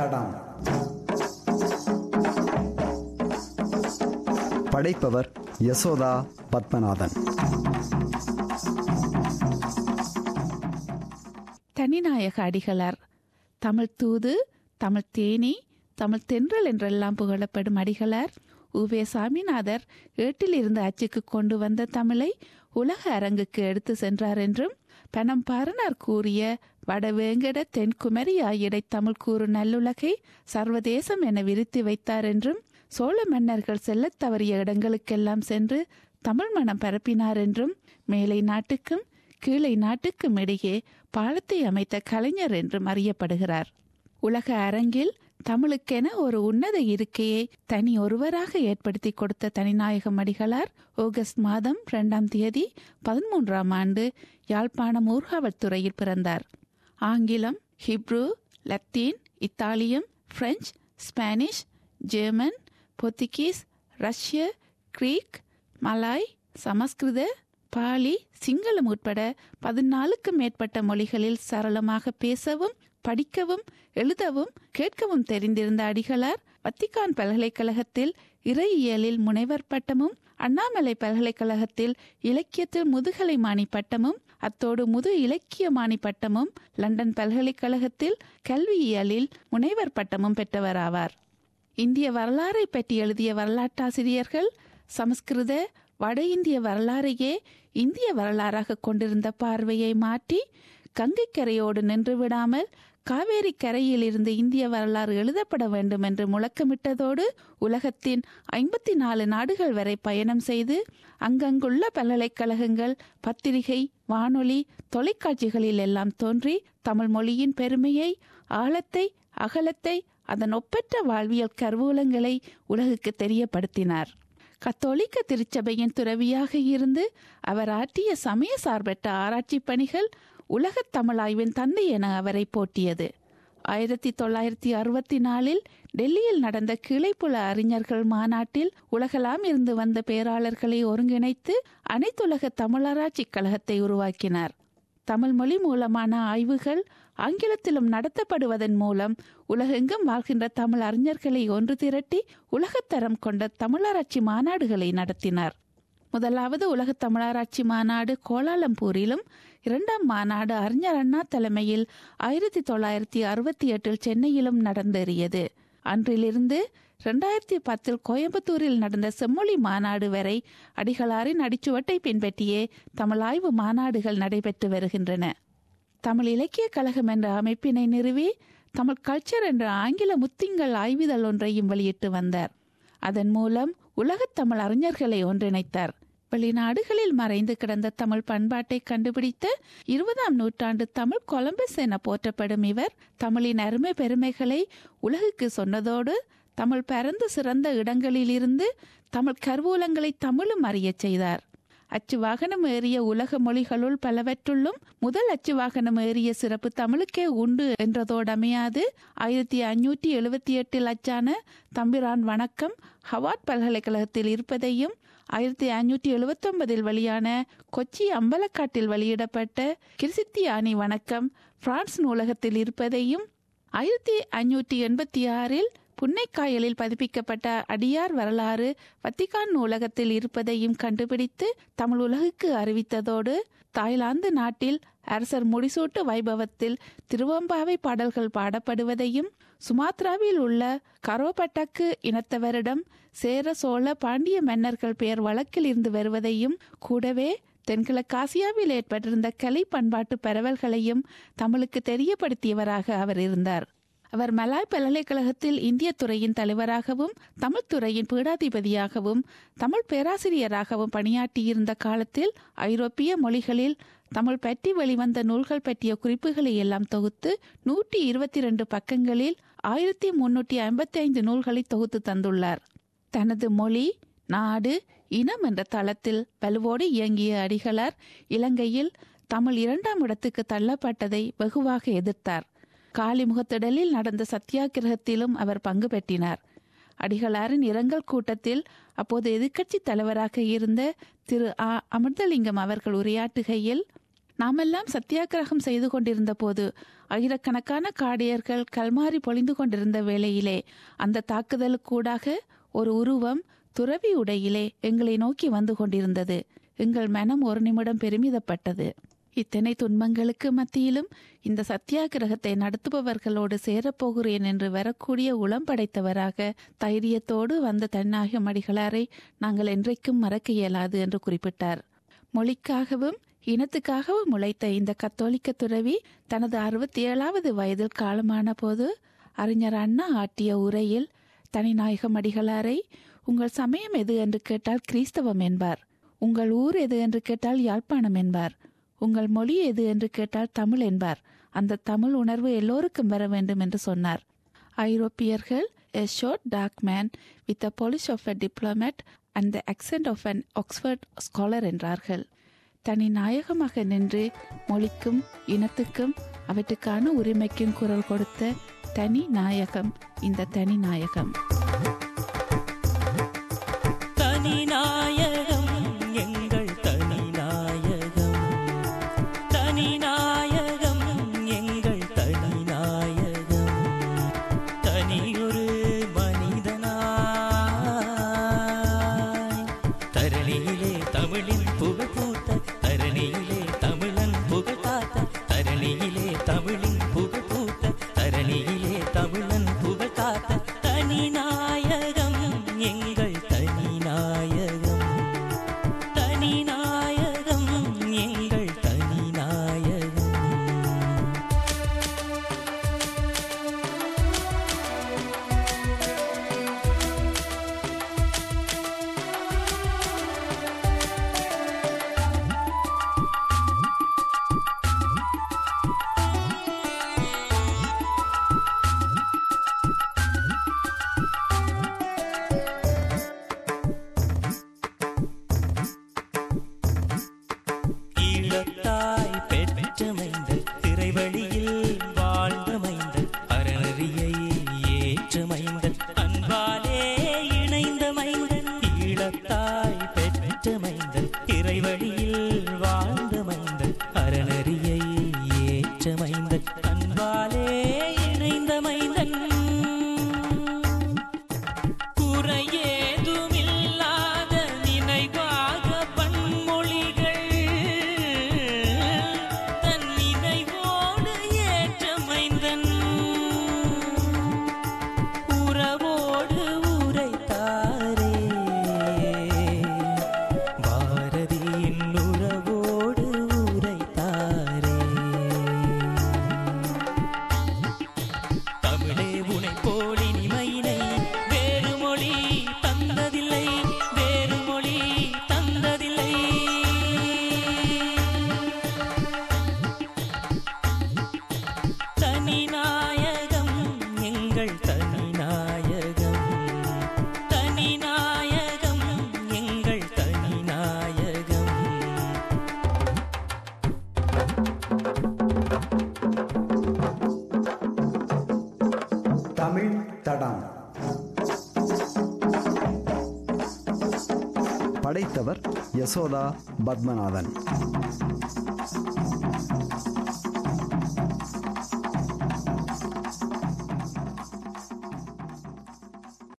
தடம் படைப்பவர் யசோதா பத்மநாதன் தனிநாயக அடிகளார் தமிழ் தூது தமிழ் தேனி தமிழ் தென்றல் என்றெல்லாம் புகழப்படும் அடிகளார் உவே சாமிநாதர் ஏட்டிலிருந்து அச்சுக்கு கொண்டு வந்த தமிழை உலக அரங்குக்கு எடுத்து சென்றார் என்றும் பனம் பாரனார் கூறிய வடவேங்கட தென்குமரி ஆயிடை தமிழ் கூறு நல்லுலகை சர்வதேசம் என விரித்து வைத்தார் என்றும் சோழ மன்னர்கள் செல்லத் தவறிய இடங்களுக்கெல்லாம் சென்று தமிழ் மனம் பரப்பினார் என்றும் மேலை நாட்டுக்கும் கீழை நாட்டுக்கும் இடையே பாலத்தை அமைத்த கலைஞர் என்றும் அறியப்படுகிறார் உலக அரங்கில் தமிழுக்கென ஒரு உன்னத இருக்கையை தனி ஒருவராக ஏற்படுத்தி கொடுத்த தனிநாயகம் அடிகளார் ஆகஸ்ட் மாதம் இரண்டாம் தேதி பதிமூன்றாம் ஆண்டு யாழ்ப்பாணம் ஊர்காவல்துறையில் பிறந்தார் ஆங்கிலம் ஹிப்ரு லத்தீன் இத்தாலியம் பிரெஞ்சு ஸ்பானிஷ் ஜெர்மன் போர்த்துகீஸ் ரஷ்ய கிரீக் மலாய் சமஸ்கிருத பாலி சிங்களம் உட்பட பதினாலுக்கும் மேற்பட்ட மொழிகளில் சரளமாக பேசவும் படிக்கவும் எழுதவும் கேட்கவும் தெரிந்திருந்த அடிகளார் வத்திக்கான் பல்கலைக்கழகத்தில் இறையியலில் முனைவர் பட்டமும் அண்ணாமலை பல்கலைக்கழகத்தில் இலக்கியத்தில் முதுகலை மாணி பட்டமும் அத்தோடு முது இலக்கிய மாணி பட்டமும் லண்டன் பல்கலைக்கழகத்தில் கல்வியியலில் முனைவர் பட்டமும் பெற்றவராவார் இந்திய வரலாறை பற்றி எழுதிய வரலாற்றாசிரியர்கள் சமஸ்கிருத வட இந்திய வரலாறையே இந்திய வரலாறாக கொண்டிருந்த பார்வையை மாற்றி கங்கை கரையோடு நின்று விடாமல் காவேரி கரையில் இருந்து இந்திய வரலாறு எழுதப்பட வேண்டும் என்று முழக்கமிட்டதோடு உலகத்தின் ஐம்பத்தி நாலு நாடுகள் வரை பயணம் செய்து அங்கங்குள்ள பல்கலைக்கழகங்கள் பத்திரிகை வானொலி தொலைக்காட்சிகளில் எல்லாம் தோன்றி தமிழ் மொழியின் பெருமையை ஆழத்தை அகலத்தை அதன் ஒப்பற்ற வாழ்வியல் கருவூலங்களை உலகுக்கு தெரியப்படுத்தினார் கத்தோலிக்க திருச்சபையின் துறவியாக இருந்து அவர் ஆற்றிய சமய சார்பற்ற ஆராய்ச்சி பணிகள் உலகத் தமிழாய்வின் தந்தை என அவரை போற்றியது ஆயிரத்தி தொள்ளாயிரத்தி அறுபத்தி நாலில் டெல்லியில் நடந்த கிளைப்புல அறிஞர்கள் மாநாட்டில் உலகெல்லாம் இருந்து வந்த பேராளர்களை ஒருங்கிணைத்து அனைத்துலக தமிழராட்சி கழகத்தை உருவாக்கினார் தமிழ் மொழி மூலமான ஆய்வுகள் ஆங்கிலத்திலும் நடத்தப்படுவதன் மூலம் உலகெங்கும் வாழ்கின்ற தமிழ் அறிஞர்களை ஒன்று திரட்டி உலகத்தரம் கொண்ட தமிழராட்சி மாநாடுகளை நடத்தினார் முதலாவது உலக தமிழராட்சி மாநாடு கோலாலம்பூரிலும் இரண்டாம் மாநாடு அறிஞர் அண்ணா தலைமையில் ஆயிரத்தி தொள்ளாயிரத்தி அறுபத்தி எட்டில் சென்னையிலும் நடந்தேறியது அன்றிலிருந்து இரண்டாயிரத்தி பத்தில் கோயம்புத்தூரில் நடந்த செம்மொழி மாநாடு வரை அடிகளாரின் அடிச்சுவட்டை பின்பற்றியே தமிழ் ஆய்வு மாநாடுகள் நடைபெற்று வருகின்றன தமிழ் இலக்கிய கழகம் என்ற அமைப்பினை நிறுவி தமிழ் கல்ச்சர் என்ற ஆங்கில முத்திங்கள் ஆய்விதழ் ஒன்றையும் வெளியிட்டு வந்தார் அதன் மூலம் உலகத் தமிழ் அறிஞர்களை ஒன்றிணைத்தார் வெளிநாடுகளில் மறைந்து கிடந்த தமிழ் பண்பாட்டை கண்டுபிடித்த இருபதாம் நூற்றாண்டு தமிழ் கொலம்பஸ் என போற்றப்படும் இவர் தமிழின் அருமை பெருமைகளை உலகுக்கு சொன்னதோடு தமிழ் பரந்து சிறந்த இடங்களிலிருந்து தமிழ் கருவூலங்களை தமிழும் அறியச் செய்தார் அச்சு வாகனம் ஏறிய உலக மொழிகளுள் பலவற்றுள்ளும் முதல் அச்சு வாகனம் ஏறிய சிறப்பு தமிழுக்கே உண்டு என்றதோடமையாது ஆயிரத்தி ஐநூற்றி எழுபத்தி எட்டில் அச்சான தம்பிரான் வணக்கம் ஹவார்ட் பல்கலைக்கழகத்தில் இருப்பதையும் ஆயிரத்தி ஐநூற்றி எழுபத்தி ஒன்பதில் வெளியான கொச்சி அம்பலக்காட்டில் வெளியிடப்பட்ட கிருசித்தியானி வணக்கம் பிரான்ஸ் நூலகத்தில் இருப்பதையும் ஆயிரத்தி ஐநூற்றி எண்பத்தி ஆறில் புன்னைக்காயலில் பதிப்பிக்கப்பட்ட அடியார் வரலாறு வத்திகான் நூலகத்தில் இருப்பதையும் கண்டுபிடித்து தமிழ் உலகுக்கு அறிவித்ததோடு தாய்லாந்து நாட்டில் அரசர் முடிசூட்டு வைபவத்தில் திருவம்பாவை பாடல்கள் பாடப்படுவதையும் சுமாத்ராவில் உள்ள கரோபட்டக்கு இனத்தவரிடம் சேர சோழ பாண்டிய மன்னர்கள் பெயர் வழக்கில் இருந்து வருவதையும் கூடவே தென்கிழக்காசியாவில் ஏற்பட்டிருந்த கலை பண்பாட்டு பரவல்களையும் தமிழுக்கு தெரியப்படுத்தியவராக அவர் இருந்தார் அவர் மலாய் பல்கலைக்கழகத்தில் இந்திய துறையின் தலைவராகவும் தமிழ் துறையின் பீடாதிபதியாகவும் தமிழ் பேராசிரியராகவும் பணியாற்றியிருந்த காலத்தில் ஐரோப்பிய மொழிகளில் தமிழ் பற்றி வெளிவந்த நூல்கள் பற்றிய குறிப்புகளை எல்லாம் தொகுத்து நூற்றி இருபத்தி இரண்டு பக்கங்களில் ஆயிரத்தி முன்னூற்றி ஐம்பத்தி ஐந்து நூல்களை தொகுத்து தந்துள்ளார் தனது மொழி நாடு இனம் என்ற தளத்தில் வலுவோடு இயங்கிய அடிகளார் இலங்கையில் தமிழ் இரண்டாம் இடத்துக்கு தள்ளப்பட்டதை வெகுவாக எதிர்த்தார் காளிமுகத்திடலில் நடந்த சத்தியாகிரகத்திலும் அவர் பங்கு பெற்றினார் அடிகளாரின் இரங்கல் கூட்டத்தில் அப்போது எதிர்க்கட்சி தலைவராக இருந்த திரு ஆ அமிர்தலிங்கம் அவர்கள் உரையாற்றுகையில் நாமெல்லாம் சத்தியாகிரகம் செய்து கொண்டிருந்த போது ஆயிரக்கணக்கான காடியர்கள் கல்மாரி பொழிந்து கொண்டிருந்த வேளையிலே அந்த தாக்குதலுக்கூடாக ஒரு உருவம் துறவி உடையிலே எங்களை நோக்கி வந்து கொண்டிருந்தது எங்கள் மனம் ஒரு நிமிடம் பெருமிதப்பட்டது இத்தனை துன்பங்களுக்கு மத்தியிலும் இந்த சத்தியாகிரகத்தை நடத்துபவர்களோடு சேரப்போகிறேன் என்று வரக்கூடிய உளம் படைத்தவராக தைரியத்தோடு வந்த தன்னாக மடிகளாரை நாங்கள் என்றைக்கும் மறக்க இயலாது என்று குறிப்பிட்டார் மொழிக்காகவும் இனத்துக்காகவும் உழைத்த இந்த கத்தோலிக்க துறவி தனது அறுபத்தி ஏழாவது வயதில் காலமான போது அறிஞர் அண்ணா ஆற்றிய உரையில் தனிநாயகம் அடிகளாரை உங்கள் சமயம் எது என்று கேட்டால் கிறிஸ்தவம் என்பார் உங்கள் ஊர் எது என்று கேட்டால் யாழ்ப்பாணம் என்பார் உங்கள் மொழி எது என்று கேட்டால் தமிழ் என்பார் அந்த தமிழ் உணர்வு எல்லோருக்கும் வர வேண்டும் என்று சொன்னார் ஐரோப்பியர்கள் a short dark man with a polish of a diplomat and the accent of an Oxford scholar என்றார்கள் தனி நாயகமாக நின்று மொழிக்கும் இனத்துக்கும் அவற்றுக்கான உரிமைக்கும் குரல் கொடுத்த தனி நாயகம் இந்த தனி நாயகம் தனிநாயகம் எங்கள் தனிநாயகம் தனிநாயகம் எங்கள் தனிநாயகம் தனியொரு மனிதனாய் தரணியிலே தமிழின் புகழ் பூத்த தரணியிலே தமிழன் புகழ் காத்த தரணியிலே தமிழின் புகழ் பூத்த தரணியிலே தமிழன் புகழ் காத்த தனிநாயகம் எங்கள் தனிநாயகம் தனிநாயகம் எங்கள் தனிநாயகம் ஈழத்தாய் பெற்றமைந்த திரைவழியில் வாழ்ந்தமைந்த அறநெறியை ஏற்றமைந்த அன்பாலே இணைந்த மைந்தன் ஈழத்தாய் பெற்றமைந்த திரைவழியில் வாழ்ந்தமைந்த அறநெறியை ஏற்றமைந்த அன்பாலே இணைந்த மைந்தன் குறையேதுமில்லாத நினைவாக பன்மொழிகள் தன் நினைவோடு ஏற்றமைந்தன் உறவோடு உரைத்தாரே பாரதியின் உறவோடு உரைத்தாரே தமிழே உனை போல் இனிமையினை வேறு மொழி தந்ததில்லை வேறு மொழி தந்ததில்லை தனிநாயகம் எங்கள் தனிநாயகம் தனிநாயகம் எங்கள் தனிநாயகம் தமிழ் தடம் படைத்தவர் யசோதா பத்மநாதன்